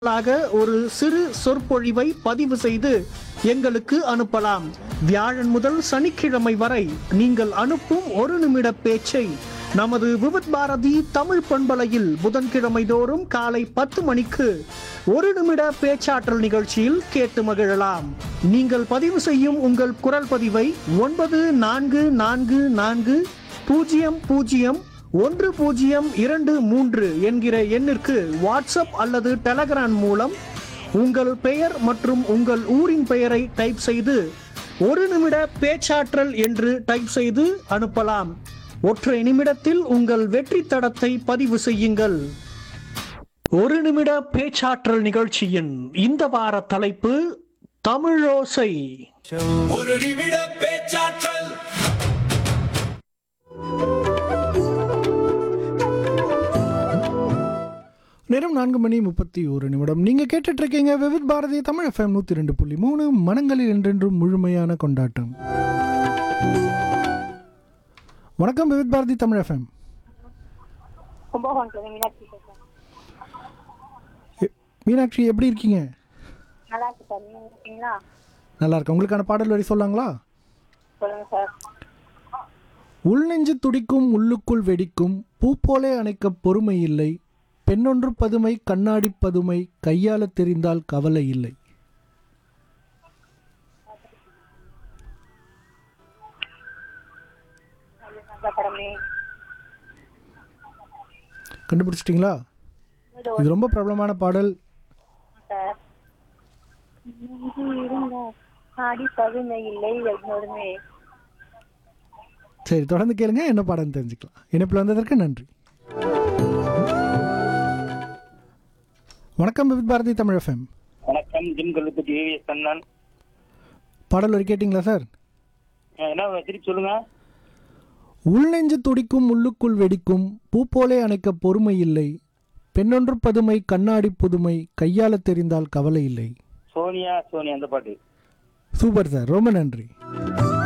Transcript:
ாக ஒரு சிறு சொற்பொழிவை பதிவு செய்து எங்களுக்கு அனுப்பலாம் வியாழன் முதல் சனிக்கிழமை வரை நீங்கள் அனுப்பும் ஒரு நிமிட பேச்சை நமது விவித் பாரதி தமிழ் பண்பலையில் புதன்கிழமை தோறும் காலை பத்து மணிக்கு ஒரு நிமிட பேச்சாற்றல் நிகழ்ச்சியில் கேட்டு மகிழலாம் நீங்கள் பதிவு செய்யும் உங்கள் குரல் பதிவை ஒன்பது நான்கு நான்கு நான்கு பூஜ்ஜியம் பூஜ்ஜியம் ஒன்று பூஜ்ஜியம் இரண்டு மூன்று என்கிற எண்ணிற்கு வாட்ஸ்அப் அல்லது டெலகிராம் மூலம் உங்கள் பெயர் மற்றும் உங்கள் ஊரின் பெயரை டைப் செய்து ஒரு நிமிட பேச்சாற்றல் என்று டைப் செய்து அனுப்பலாம் ஒற்றை நிமிடத்தில் உங்கள் வெற்றி தடத்தை பதிவு செய்யுங்கள் ஒரு நிமிட பேச்சாற்றல் நிகழ்ச்சியின் இந்த வார தலைப்பு தமிழோசை ஒரு நிமிட பேச்சாற்றல் நேரம் நான்கு மணி முப்பத்தி ஒரு நிமிடம் நீங்கள் கேட்டுட்டு இருக்கீங்க விவித் பாரதி தமிழ் எஃப்எம் நூற்றி ரெண்டு புள்ளி மூணு மனங்களில் என்றென்றும் முழுமையான கொண்டாட்டம் வணக்கம் விவித் பாரதி தமிழ் எஃப்எம் கும்பகோணத்துல மீனாட்சி பேசுறேன் மீனாட்சி எப்படி இருக்கீங்க நல்லா இருக்கு சார் நீங்க இருக்கீங்களா நல்லா இருக்கேன் உங்களுக்கான பாடல் வரி சொல்லாங்களா சொல்லுங்க சார் உள்நெஞ்சு துடிக்கும் உள்ளுக்குள் வெடிக்கும் பூ போலே அணைக்க பொறுமை இல்லை பெண்ணொன்று பதுமை கண்ணாடி பதுமை கையாள தெரிந்தால் கவலை இல்லை நல்ல படமே கண்டுபிடிச்சிட்டிங்களா இது இது ரொம்ப பிரபலமான பாடல் சார் நெஞ்சு இருந்தா ஆடி பதுமை இல்லை என்னோடுமே சரி தொடர்ந்து கேளுங்க என்ன பாடம்னு தெரிஞ்சுக்கலாம் இணைப்பில் வந்ததற்கு நன்றி வணக்கம் விவித் பாரதி தமிழ் எஃப்எம் வணக்கம் ஜிம் கல்லுப்பட்டி ஏவிஎஸ் கண்ணன் பாடல் வரி கேட்டிங்களா சார் அஹ் என்ன திருப்பி சொல்லுங்க உள்நெஞ்சு துடிக்கும் உள்ளுக்குள் வெடிக்கும் பூ போலே அணைக்க பொறுமை இல்லை பெண்ணொன்று பதுமை கண்ணாடி புதுமை கையாள தெரிந்தால் கவலை இல்லை சோனியா சோனியா அந்த பாட்டு சூப்பர் சார் ரொம்ப நன்றி